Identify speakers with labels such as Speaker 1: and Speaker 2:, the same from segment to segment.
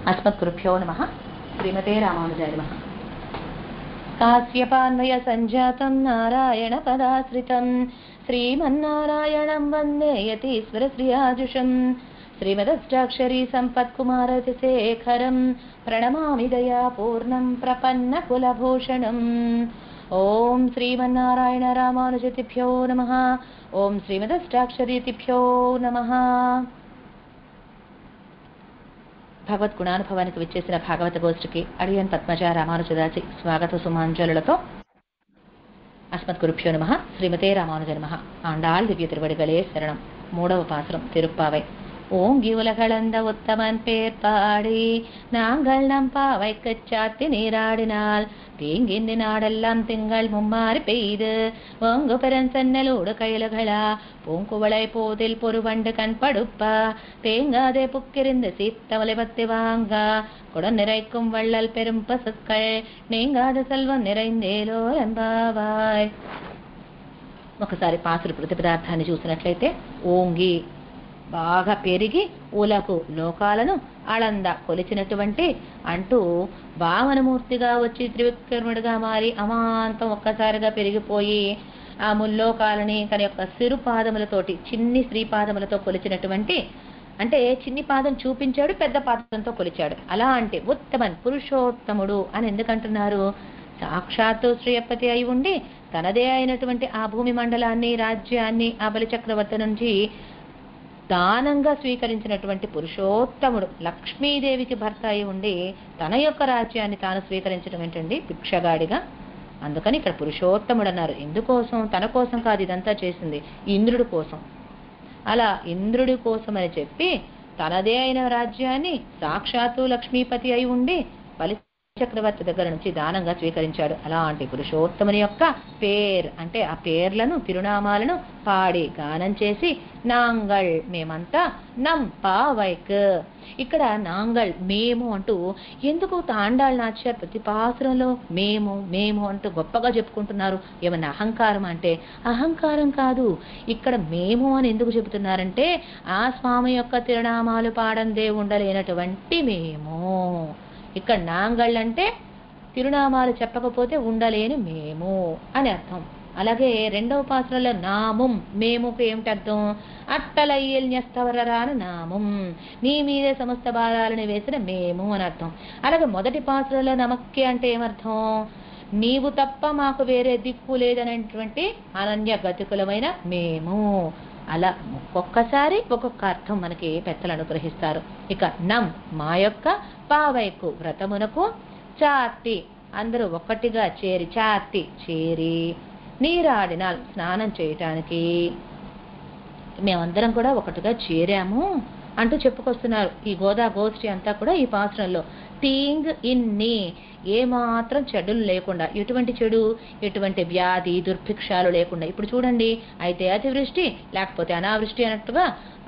Speaker 1: అస్మత్కృభ్యో నమ శ్రీమతే రామానుజాయ నమ కాశ్యపాన్వయ సంజాతం నారాయణ పదాశ్రితం శ్రీమన్నారాయణం వందే యతీశ్వర శ్రియాజుషం శ్రీమదష్టాక్షరీ సంపత్కుమారతి శేఖరం ప్రణమామి దయాపూర్ణం ప్రపన్న కులభూషణం ఓం శ్రీమన్నారాయణ రామానుజతిభ్యో నమ ఓం శ్రీమదష్టాక్షరీతిభ్యో నమ భగవత్ గుణానుభవానికి విచ్చేసిన భాగవత గోష్ఠికి అడియన్ పద్మజ రామానుజదాసి స్వాగత సుమాంజలులతో అస్మత్ గురుభ్యో నమ శ్రీమతే రామానుజ నమ ఆండాళ్ దివ్య తిరువడిகளே శరణం మూడవ పాసురం తిరుప్పావై ஓங்கி உலகளந்த உத்தமன் பேர் பாடி நாங்கள் நம் பாவைக்கு சாத்தி நீராடினால் தீங்கின்றி நாடெல்லாம் திங்கள் மும்மாறி பெய்து ஓங்கு பெருஞ்சன்னலோடு கயலுகளா பூங்குவளை போதில் பொறுவண்டு கண் படுப்பா தேங்காதே புக்கிருந்து சீத்தவலை பத்தி வாங்க குடம் நிறைக்கும் வள்ளல் பெரும் பசுக்கள் நீங்காத செல்வம் நிறைந்தேலோ ఎంబావాయ్ ఒకసారి పాసులు ప్రతిపదార్థాన్ని చూసినట్లయితే ఓంగి బాగా పెరిగి ఉలకు లోకాలను అళంద కొలిచినటువంటి అంటూ వామనమూర్తిగా వచ్చి త్రివిక్రముడిగా మారి అమాంతం ఒక్కసారిగా పెరిగిపోయి ఆ ముల్లోకాలని తన యొక్క సిరు పాదములతోటి చిన్ని స్త్రీ పాదములతో కొలిచినటువంటి అంటే చిన్ని పాదం చూపించాడు పెద్ద పాదంతో కొలిచాడు అలా అంటే ఉత్తమన్ పురుషోత్తముడు అని ఎందుకంటున్నారు సాక్షాత్తు శ్రీయపతి అయి ఉండి తనదే అయినటువంటి ఆ భూమి మండలాన్ని రాజ్యాన్ని ఆ బలి చక్రవర్తి నుంచి దానంగా స్వీకరించినటువంటి పురుషోత్తముడు లక్ష్మీదేవికి భర్త అయి ఉండి తన యొక్క రాజ్యాన్ని తాను స్వీకరించడం ఏంటండి భిక్షగాడిగా అందుకని ఇక్కడ పురుషోత్తముడు అన్నారు ఎందుకోసం తన కోసం కాదు ఇదంతా చేసింది ఇంద్రుడి కోసం అలా ఇంద్రుడి కోసం అని చెప్పి తనదే అయిన రాజ్యాన్ని సాక్షాత్తు లక్ష్మీపతి అయి ఉండి బలి చక్రవర్తి దగ్గర నుంచి దానంగా స్వీకరించాడు అలాంటి పురుషోత్తముని యొక్క పేర్ అంటే ఆ పేర్లను తిరునామాలను పాడి గానం చేసి నాంగల్ మేమంతా నం పావైక్ ఇక్కడ నాంగల్ మేము అంటూ ఎందుకు తాండాళ్ళు నాచారు ప్రతి పాసురంలో మేము మేము అంటూ గొప్పగా చెప్పుకుంటున్నారు ఏమన్నా అహంకారం అంటే అహంకారం కాదు ఇక్కడ మేము అని ఎందుకు చెబుతున్నారంటే ఆ స్వామి యొక్క తిరునామాలు పాడందే ఉండలేనటువంటి మేము ఇక్కడ నాంగళ్ళు అంటే తిరునామాలు చెప్పకపోతే ఉండలేని మేము అని అర్థం అలాగే రెండవ పాత్రలో నామం మేముకు ఏమిటి అర్థం అట్టలయ్యల్న్యస్తవరరాను నామం నీ మీదే సమస్త భారాలను వేసిన మేము అని అర్థం అలాగే మొదటి పాత్రలో నమక్కి అంటే ఏమర్థం నీవు తప్ప మాకు వేరే దిక్కు లేదనేటువంటి అనన్య గతికులమైన మేము అలా ఒక్కొక్కసారి ఒక్కొక్క అర్థం మనకి పెద్దలు అనుగ్రహిస్తారు ఇక నం మా యొక్క పావైకు వ్రతమునకు చాతి అందరూ ఒక్కటిగా చేరి చాతి చేరి నీరాడిన స్నానం చేయటానికి మేమందరం కూడా ఒకటిగా చేరాము అంటూ చెప్పుకొస్తున్నారు ఈ గోదా గోష్ఠి అంతా కూడా ఈ పాత్రలో టీంగ్ ఇన్ని ఏమాత్రం చెడులు లేకుండా ఎటువంటి చెడు ఎటువంటి వ్యాధి దుర్భిక్షాలు లేకుండా ఇప్పుడు చూడండి అయితే అతివృష్టి లేకపోతే అనావృష్టి అన్నట్టుగా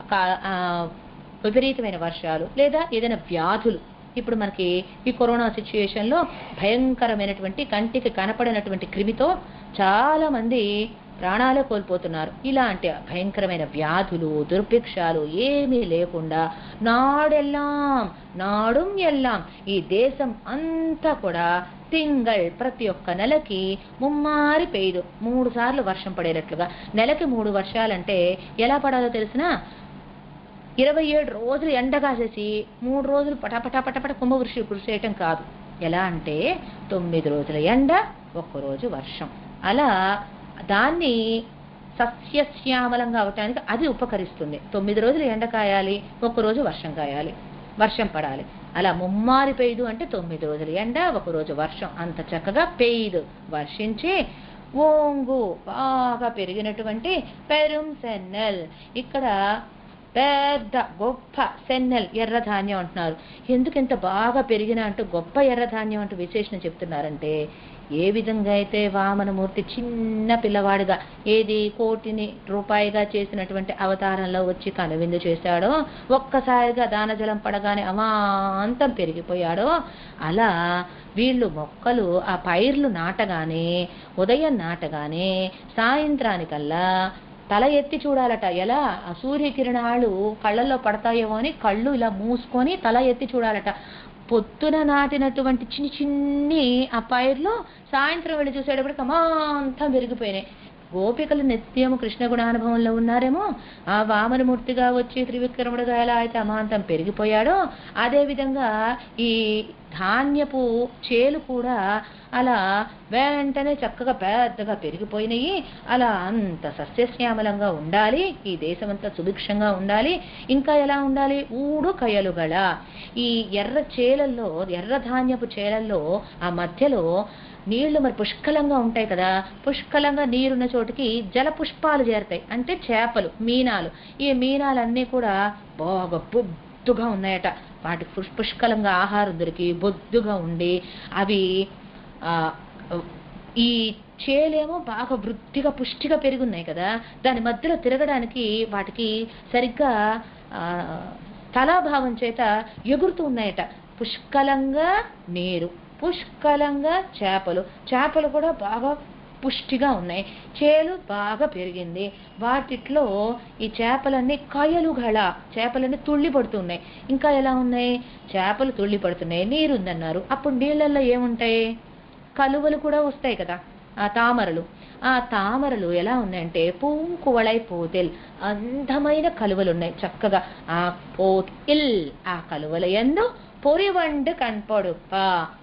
Speaker 1: విపరీతమైన వర్షాలు లేదా ఏదైనా వ్యాధులు ఇప్పుడు మనకి ఈ కరోనా సిచ్యుయేషన్లో భయంకరమైనటువంటి కంటికి కనపడినటువంటి క్రిమితో చాలా మంది ప్రాణాలే కోల్పోతున్నారు ఇలాంటి భయంకరమైన వ్యాధులు దుర్భిక్షాలు ఏమీ లేకుండా నాడెల్లాం నాడుం ఎల్లాం ఈ దేశం అంతా కూడా తింగల్ ప్రతి ఒక్క నెలకి ముమ్మారి పెయ్యదు మూడు సార్లు వర్షం పడేటట్లుగా నెలకి మూడు వర్షాలంటే ఎలా పడాలో తెలిసినా ఇరవై ఏడు రోజులు ఎండ కాసేసి మూడు రోజులు పటాపటా పటపట కుంభవృష్టి కురిసేయటం కాదు ఎలా అంటే తొమ్మిది రోజుల ఎండ ఒక్కరోజు వర్షం అలా దాన్ని సస్యశ్యామలంగా అవటానికి అది ఉపకరిస్తుంది తొమ్మిది రోజులు ఎండ కాయాలి ఒక్కరోజు వర్షం కాయాలి వర్షం పడాలి అలా ముమ్మారి పెయ్యదు అంటే తొమ్మిది రోజులు ఎండ ఒకరోజు వర్షం అంత చక్కగా పెయ్యదు వర్షించి ఓంగు బాగా పెరిగినటువంటి పెరుం సెన్నెల్ ఇక్కడ పెద్ద గొప్ప సెన్నెల్ ఎర్రధాన్యం అంటున్నారు ఎందుకు ఇంత బాగా పెరిగిన అంటూ గొప్ప ఎర్రధాన్యం అంటూ విశేషణ చెప్తున్నారంటే ఏ విధంగా అయితే వామనమూర్తి చిన్న పిల్లవాడిగా ఏది కోటిని రూపాయిగా చేసినటువంటి అవతారంలో వచ్చి కనువిందు చేశాడో ఒక్కసారిగా దానజలం పడగానే అమాంతం పెరిగిపోయాడో అలా వీళ్ళు మొక్కలు ఆ పైర్లు నాటగానే ఉదయం నాటగానే సాయంత్రానికల్లా తల ఎత్తి చూడాలట ఎలా ఆ సూర్యకిరణాలు కళ్ళల్లో పడతాయేమో అని కళ్ళు ఇలా మూసుకొని తల ఎత్తి చూడాలట పొద్దున నాటినటువంటి చిన్ని చిన్ని ఆ పైర్లో సాయంత్రం వెళ్ళి చూసేటప్పటికి అమాంతం పెరిగిపోయినాయి గోపికలు నిత్యము కృష్ణ గుణానుభవంలో ఉన్నారేమో ఆ వామనమూర్తిగా వచ్చి త్రివిక్రముడుగా ఎలా అయితే అమాంతం పెరిగిపోయాడో అదే విధంగా ఈ ధాన్యపు చేలు కూడా అలా వెంటనే చక్కగా పెద్దగా పెరిగిపోయినాయి అలా అంత సస్యశ్యామలంగా ఉండాలి ఈ దేశమంతా సుభిక్షంగా ఉండాలి ఇంకా ఎలా ఉండాలి ఊడు కయలుగల ఈ ఎర్ర చేలల్లో ఎర్ర ధాన్యపు చేలల్లో ఆ మధ్యలో నీళ్లు మరి పుష్కలంగా ఉంటాయి కదా పుష్కలంగా నీరున్న చోటికి జల పుష్పాలు చేరతాయి అంటే చేపలు మీనాలు ఈ మీనాలన్నీ కూడా బాగా బొద్దుగా ఉన్నాయట వాటికి పుష్- పుష్కలంగా ఆహారం దొరికి బొద్దుగా ఉండి అవి ఆ, ఈ చేలేమో బాగా వృద్ధిగా పుష్టిగా పెరుగున్నాయి కదా దాని మధ్యలో తిరగడానికి వాటికి సరిగ్గా ఆ, తలాభావం చేత ఎగురుతూ ఉన్నాయట పుష్కలంగా నీరు పుష్కలంగా చేపలు చేపలు కూడా బాగా పుష్టిగా ఉన్నాయి చేలు బాగా పెరిగింది వాటిట్లో ఈ చేపలన్నీ కయలుగళ చేపలన్నీ తుళ్ళి పడుతున్నాయి ఇంకా ఎలా ఉన్నాయి చేపలు తుళ్ళి పడుతున్నాయి నీరు ఉందన్నారు అప్పుడు నీళ్ళల్లో ఏముంటాయి కలువలు కూడా వస్తాయి కదా ఆ తామరలు ఆ తామరలు ఎలా ఉన్నాయంటే పూంకువళై పోతెల్ అందమైన కలువలు ఉన్నాయి చక్కగా ఆ పోతిల్ ఆ కలువల ఎందు పొరివండు కనపడుప్ప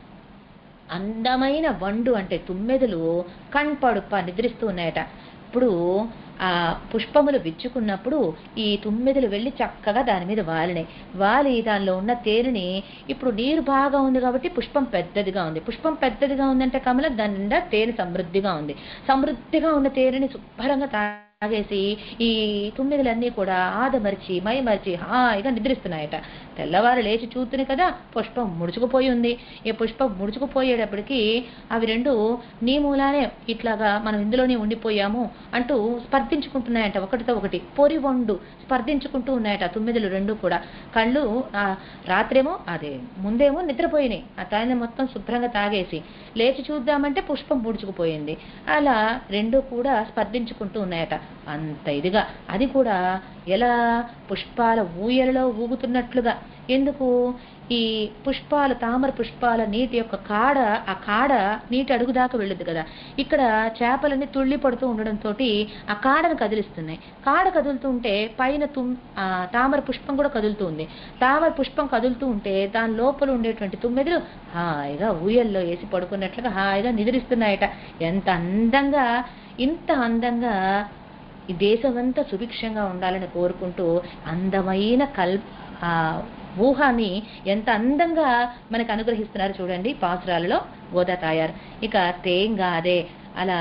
Speaker 1: అందమైన వండు అంటే తుమ్మెదలు కణపడుప్ప నిద్రిస్తూ ఉన్నాయట ఇప్పుడు ఆ పుష్పములు విచ్చుకున్నప్పుడు ఈ తుమ్మెదలు వెళ్ళి చక్కగా దాని మీద వాలినాయి వాలి దానిలో ఉన్న తేనెని ఇప్పుడు నీరు బాగా ఉంది కాబట్టి పుష్పం పెద్దదిగా ఉంది పుష్పం పెద్దదిగా ఉందంటే కమల దాని నిండా తేనె సమృద్ధిగా ఉంది సమృద్ధిగా ఉన్న తేనెని శుభ్రంగా తాగేసి ఈ తుమ్మెదలన్నీ కూడా ఆదమరిచి మైమరిచి హాయిగా నిద్రిస్తున్నాయట తెల్లవారు లేచి చూస్తుని కదా పుష్పం ముడుచుకుపోయి ఉంది ఈ పుష్పం ముడుచుకుపోయేటప్పటికి అవి రెండు నీ మూలానే ఇట్లాగా మనం ఇందులోనే ఉండిపోయాము అంటూ స్పర్ధించుకుంటున్నాయంట ఒకటితో ఒకటి పొరి వండు స్పర్ధించుకుంటూ ఉన్నాయట ఆ తుమ్మెదలు రెండు కూడా కళ్ళు ఆ రాత్రేమో అదే ముందేమో నిద్రపోయినాయి ఆ తాయిని మొత్తం శుభ్రంగా తాగేసి లేచి చూద్దామంటే పుష్పం ముడుచుకుపోయింది అలా రెండు కూడా స్పర్ధించుకుంటూ ఉన్నాయట అంత ఇదిగా అది కూడా ఎలా పుష్పాల ఊయలలో ఊగుతున్నట్లుగా ఎందుకు ఈ పుష్పాల తామర పుష్పాల నీటి యొక్క కాడ ఆ కాడ నీటి అడుగు దాకా వెళ్ళుద్ది కదా ఇక్కడ చేపలన్నీ తుళ్ళి పడుతూ ఉండడంతో ఆ కాడను కదిలిస్తున్నాయి కాడ కదులుతుంటే పైన తుమ్ ఆ తామర పుష్పం కూడా కదులుతూ ఉంది తామర పుష్పం కదులుతూ ఉంటే దాని లోపల ఉండేటువంటి తుమ్మెదలు హాయిగా ఊయల్లో వేసి పడుకున్నట్లుగా హాయిగా నిద్రిస్తున్నాయట ఎంత అందంగా ఇంత అందంగా ఈ దేశమంతా సుభిక్షంగా ఉండాలని కోరుకుంటూ అందమైన కల్ ఆ ఊహాన్ని ఎంత అందంగా మనకు అనుగ్రహిస్తున్నారు చూడండి పాసురాలలో గోదా తాయారు ఇక తేంగాదే అలా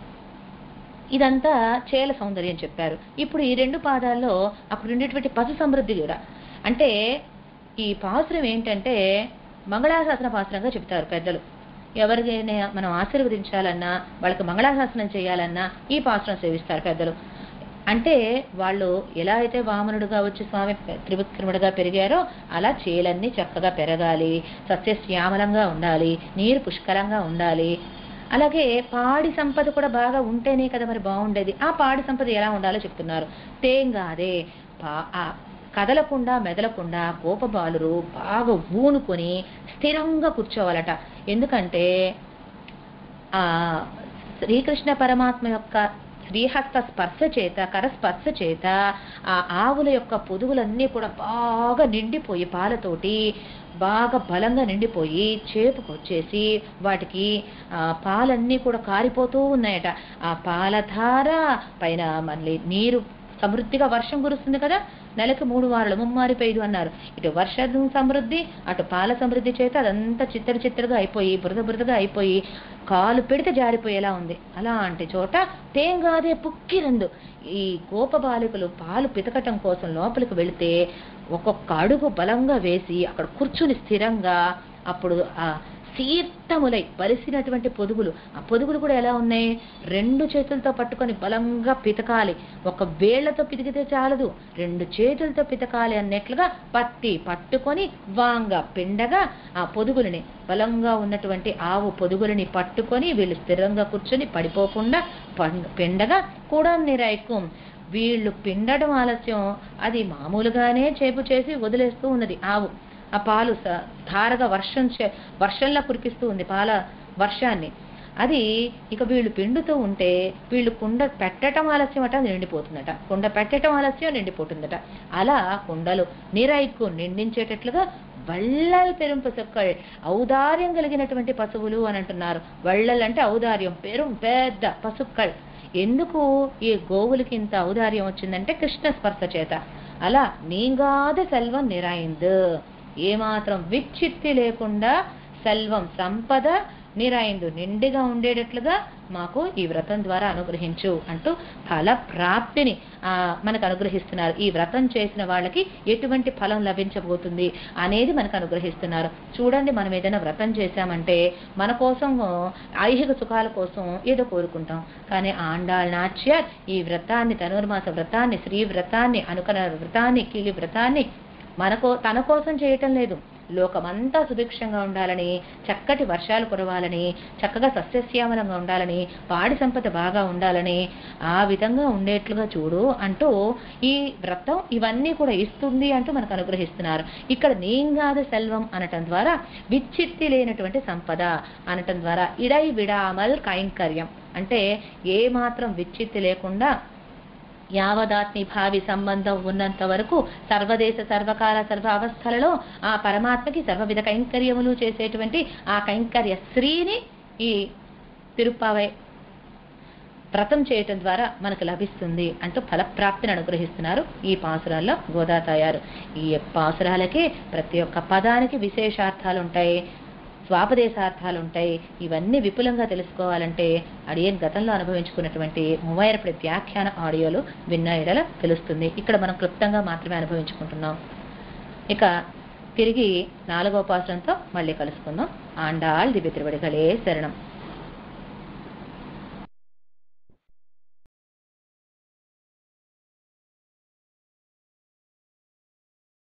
Speaker 1: ఇదంతా చేల సౌందర్యం చెప్పారు ఇప్పుడు ఈ రెండు పాదాల్లో అక్కడ ఉండేటువంటి పశు సమృద్ధి కూడా అంటే ఈ పాసురం ఏంటంటే మంగళాశాసన పాసురంగా చెప్తారు పెద్దలు ఎవరికైనా మనం ఆశీర్వదించాలన్నా వాళ్ళకి మంగళాశాసనం చేయాలన్నా ఈ పాసురం సేవిస్తారు పెద్దలు అంటే వాళ్ళు ఎలా అయితే వామనుడుగా వచ్చి స్వామి త్రివిక్రముడుగా పెరిగారో అలా చేలన్నీ చక్కగా పెరగాలి సస్యశ్యామలంగా ఉండాలి నీరు పుష్కలంగా ఉండాలి అలాగే పాడి సంపద కూడా బాగా ఉంటేనే కదా మరి బాగుండేది ఆ పాడి సంపద ఎలా ఉండాలో చెప్తున్నారు తేంగాదే పా ఆ కదలకుండా మెదలకుండా గోపబాలురు బాగా ఊనుకొని స్థిరంగా కూర్చోవాలట ఎందుకంటే ఆ శ్రీకృష్ణ పరమాత్మ యొక్క శ్రీహస్త స్పర్శ చేత కరస్పర్శ చేత ఆ ఆవుల యొక్క పొదుగులన్నీ కూడా బాగా నిండిపోయి పాలతోటి బాగా బలంగా నిండిపోయి చేపుకొచ్చేసి వాటికి ఆ పాలన్నీ కూడా కారిపోతూ ఉన్నాయట ఆ పాలధార పైన మళ్ళీ నీరు సమృద్ధిగా వర్షం కురుస్తుంది కదా నెలకు మూడు వారాలు ముమ్మారి పైదు అన్నారు ఇటు వర్షం సమృద్ధి అటు పాల సమృద్ధి చేత అదంతా చిత్తడి చిత్తడిగా అయిపోయి బురద బురదగా అయిపోయి కాలు పెడితే జారిపోయేలా ఉంది అలాంటి చోట తేంగాదే పుక్కిరందు ఈ గోప బాలికలు పాలు పితకటం కోసం లోపలికి వెళితే ఒక్కొక్క అడుగు బలంగా వేసి అక్కడ కూర్చుని స్థిరంగా అప్పుడు ఆ శీతములై బలిసినటువంటి పొదుగులు ఆ పొదుగులు కూడా ఎలా ఉన్నాయి రెండు చేతులతో పట్టుకొని బలంగా పితకాలి ఒక వేళ్లతో పితికితే చాలదు రెండు చేతులతో పితకాలి అన్నట్లుగా పట్టి పట్టుకొని వాంగా పిండగా ఆ పొదుగులని బలంగా ఉన్నటువంటి ఆవు పొదుగులని పట్టుకొని వీళ్ళు స్థిరంగా కూర్చొని పడిపోకుండా పం- పిండగా కూడా నిరైకుం వీళ్ళు పిండడం ఆలస్యం అది మామూలుగానే చేపు చేసి వదిలేస్తూ ఉన్నది ఆవు ఆ పాలు స- ధారగా వర్షం చే- వర్షంలా కురిపిస్తూ ఉంది పాల వర్షాన్ని అది ఇక వీళ్ళు పిండుతూ ఉంటే వీళ్ళు కుండ పెట్టడం ఆలస్యం అట నిండిపోతుందట కుండ పెట్టడం ఆలస్యం నిండిపోతుందట అలా కుండలు నీరైకు నిండించేటట్లుగా వళ్ళల్ పెరుం పసుక్కల్ ఔదార్యం కలిగినటువంటి పశువులు అని అంటున్నారు వళ్ళల్ అంటే ఔదార్యం పెరుం పెద్ద పసుక్కల్ ఎందుకు ఈ గోవులకి ఇంత ఔదార్యం వచ్చిందంటే కృష్ణ స్పర్శ చేత అలా నీంగాద సెల్వం నిరాయిందు ఏమాత్రం విచ్చిత్తి లేకుండా సెల్వం సంపద నిరాయిందు నిండిగా ఉండేటట్లుగా మాకు ఈ వ్రతం ద్వారా అనుగ్రహించు అంటూ ఫల ప్రాప్తిని ఆ, మనకు అనుగ్రహిస్తున్నారు ఈ వ్రతం చేసిన వాళ్ళకి ఎటువంటి ఫలం లభించబోతుంది అనేది మనకు అనుగ్రహిస్తున్నారు చూడండి మనం ఏదైనా వ్రతం చేశామంటే మన కోసం ఐహిక సుఖాల కోసం ఏదో కోరుకుంటాం కానీ ఆండాళ్ నాచ్యర్ ఈ వ్రతాన్ని ధనుర్మాస వ్రతాన్ని శ్రీ వ్రతాన్ని అనుకర వ్రతాన్ని కిలి వ్రతాన్ని మనకో తన కోసం చేయటం లేదు లోకమంతా సుభిక్షంగా ఉండాలని చక్కటి వర్షాలు కురవాలని చక్కగా సస్యశ్యామలంగా ఉండాలని పాడి సంపద బాగా ఉండాలని ఆ విధంగా ఉండేట్లుగా చూడు అంటూ ఈ వ్రతం ఇవన్నీ కూడా ఇస్తుంది అంటూ మనకు అనుగ్రహిస్తున్నారు ఇక్కడ నీంగాద సెల్వం అనటం ద్వారా విచ్చిత్తి లేనటువంటి సంపద అనటం ద్వారా ఇడై విడామల్ కైంకర్యం అంటే ఏ మాత్రం విచ్చిత్తి లేకుండా యావదాత్మి భావి సంబంధం ఉన్నంత వరకు సర్వదేశ సర్వకాల సర్వ అవస్థలలో ఆ పరమాత్మకి సర్వవిధ కైంకర్యములు చేసేటువంటి ఆ కైంకర్య స్త్రీని ఈ తిరుప్పావై వ్రతం చేయటం ద్వారా మనకు లభిస్తుంది అంటూ ఫలప్రాప్తిని అనుగ్రహిస్తున్నారు ఈ పాసురాల్లో గోదాతాయారు ఈ పాసురాలకి ప్రతి ఒక్క పదానికి విశేషార్థాలు ఉంటాయి స్వాపదేశార్థాలు ఉంటాయి ఇవన్నీ విపులంగా తెలుసుకోవాలంటే అడియన్ గతంలో అనుభవించుకున్నటువంటి మూవాయిరపడి వ్యాఖ్యాన ఆడియోలు విన్న ఎడల తెలుస్తుంది ఇక్కడ మనం క్లుప్తంగా మాత్రమే అనుభవించుకుంటున్నాం ఇక తిరిగి నాలుగో పాసరంతో మళ్ళీ కలుసుకుందాం ఆండాళ్ దివ్య తిరువడిகளே శరణం